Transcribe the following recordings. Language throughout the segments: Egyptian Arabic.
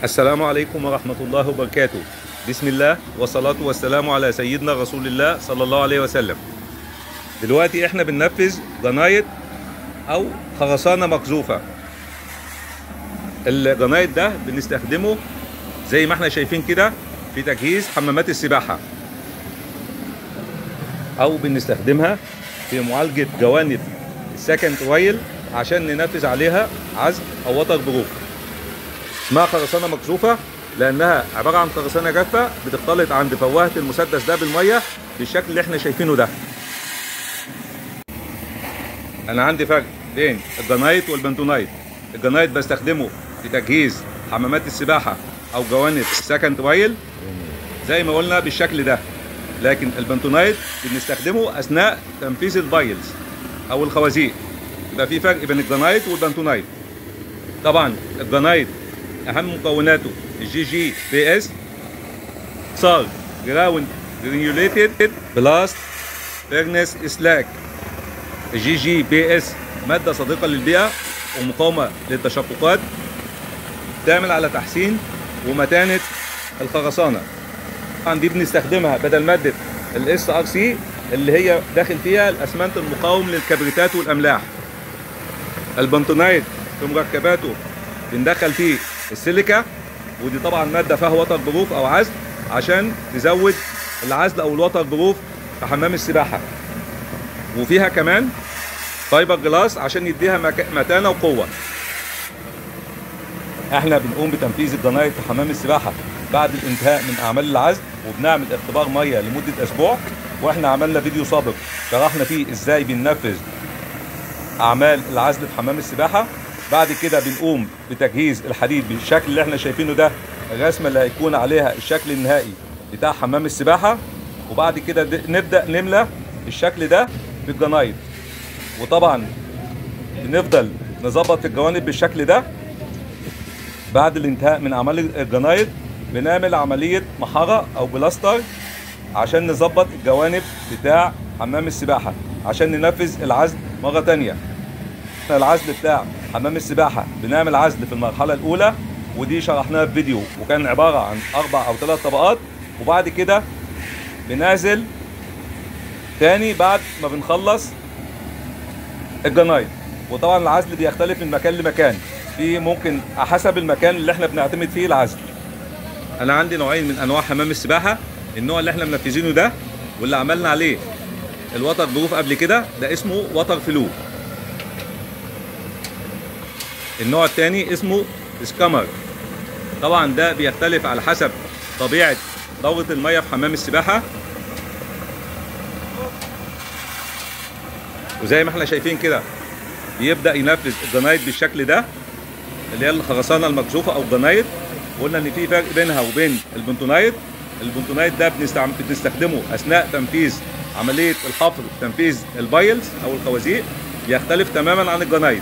السلام عليكم ورحمة الله وبركاته بسم الله والصلاة والسلام على سيدنا رسول الله صلى الله عليه وسلم دلوقتي احنا بننفذ جنايت او خرسانة مقذوفة الجنايت ده بنستخدمه زي ما احنا شايفين كده في تجهيز حمامات السباحة او بنستخدمها في معالجة جوانب السكند اويل عشان ننفذ عليها عزل او وتر بروف اسمها خرسانة مكشوفة لأنها عبارة عن خرسانة جافة بتختلط عند فوهة المسدس ده بالمية بالشكل اللي احنا شايفينه ده. أنا عندي فرق بين الجنايت والبنتونايت. الجنايت بستخدمه في تجهيز حمامات السباحة أو جوانب السكند وايل زي ما قلنا بالشكل ده. لكن البنتونايت بنستخدمه أثناء تنفيذ البايلز أو الخوازيق. يبقى في فرق بين الجنايت والبنتونايت. طبعا الجنايت اهم مكوناته الجي جي بي اس صار جراوند جرانيوليتد بلاست فيرنس سلاك الجي جي بي اس ماده صديقه للبيئه ومقاومه للتشققات تعمل على تحسين ومتانه الخرسانه طبعا دي بنستخدمها بدل ماده الاس ار سي اللي هي داخل فيها الاسمنت المقاوم للكبريتات والاملاح البنتونايت في مركباته بندخل فيه السيليكا ودي طبعا ماده فيها وتر بروف او عزل عشان تزود العزل او الوتر بروف في حمام السباحه وفيها كمان فايبر جلاس عشان يديها مك... متانه وقوه احنا بنقوم بتنفيذ الجنايت في حمام السباحه بعد الانتهاء من اعمال العزل وبنعمل اختبار ميه لمده اسبوع واحنا عملنا فيديو سابق شرحنا فيه ازاي بننفذ اعمال العزل في حمام السباحه بعد كده بنقوم بتجهيز الحديد بالشكل اللي احنا شايفينه ده الرسمه اللي هيكون عليها الشكل النهائي بتاع حمام السباحه وبعد كده نبدا نملى الشكل ده بالجنايت وطبعا بنفضل نظبط في الجوانب بالشكل ده بعد الانتهاء من اعمال الجنايت بنعمل عمليه محاره او بلاستر عشان نظبط الجوانب بتاع حمام السباحه عشان ننفذ العزل مره تانيه العزل بتاع حمام السباحه بنعمل عزل في المرحله الاولى ودي شرحناها في فيديو وكان عباره عن اربع او ثلاث طبقات وبعد كده بنازل تاني بعد ما بنخلص الجنايت وطبعا العزل بيختلف من مكان لمكان في ممكن حسب المكان اللي احنا بنعتمد فيه العزل انا عندي نوعين من انواع حمام السباحه النوع اللي احنا منفذينه ده واللي عملنا عليه الوتر بروف قبل كده ده اسمه وتر فلو النوع الثاني اسمه سكامر طبعا ده بيختلف على حسب طبيعه دوره الميه في حمام السباحه وزي ما احنا شايفين كده بيبدا ينفذ الجنايت بالشكل ده اللي هي الخرسانه المكشوفه او الجنايت قلنا ان في فرق بينها وبين البنتونايت البنتونايت ده بنستخدمه اثناء تنفيذ عمليه الحفر تنفيذ البايلز او الخوازيق يختلف تماما عن الجنايت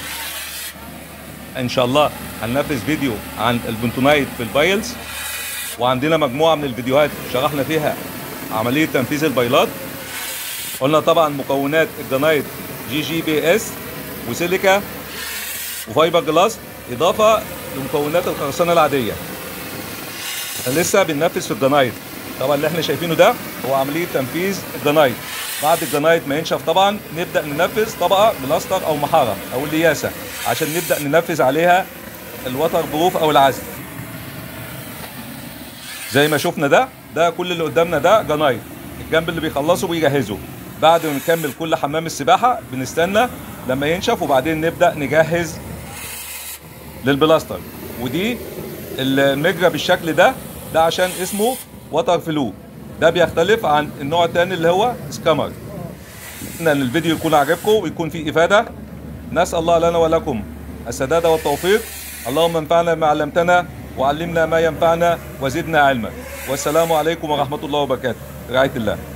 ان شاء الله هننفذ فيديو عن البنتونايت في البايلز وعندنا مجموعه من الفيديوهات شرحنا فيها عمليه تنفيذ البايلات قلنا طبعا مكونات الجنايت جي جي بي اس وسيليكا وفايبر جلاس اضافه لمكونات الخرسانه العاديه لسه بننفذ في الجنايت طبعا اللي احنا شايفينه ده هو عمليه تنفيذ الجنايت بعد الجنايت ما ينشف طبعا نبدا ننفذ طبقه بلاستر او محاره او الياسه عشان نبدا ننفذ عليها الوتر بروف او العزل زي ما شفنا ده ده كل اللي قدامنا ده جنايت الجنب اللي بيخلصه بيجهزه بعد ما نكمل كل حمام السباحه بنستنى لما ينشف وبعدين نبدا نجهز للبلاستر ودي المجرى بالشكل ده ده عشان اسمه وتر فلو ده بيختلف عن النوع الثاني اللي هو سكامر ان الفيديو يكون عجبكم ويكون فيه افاده نسال الله لنا ولكم السداد والتوفيق اللهم انفعنا بما علمتنا وعلمنا ما ينفعنا وزدنا علما والسلام عليكم ورحمه الله وبركاته رعايه الله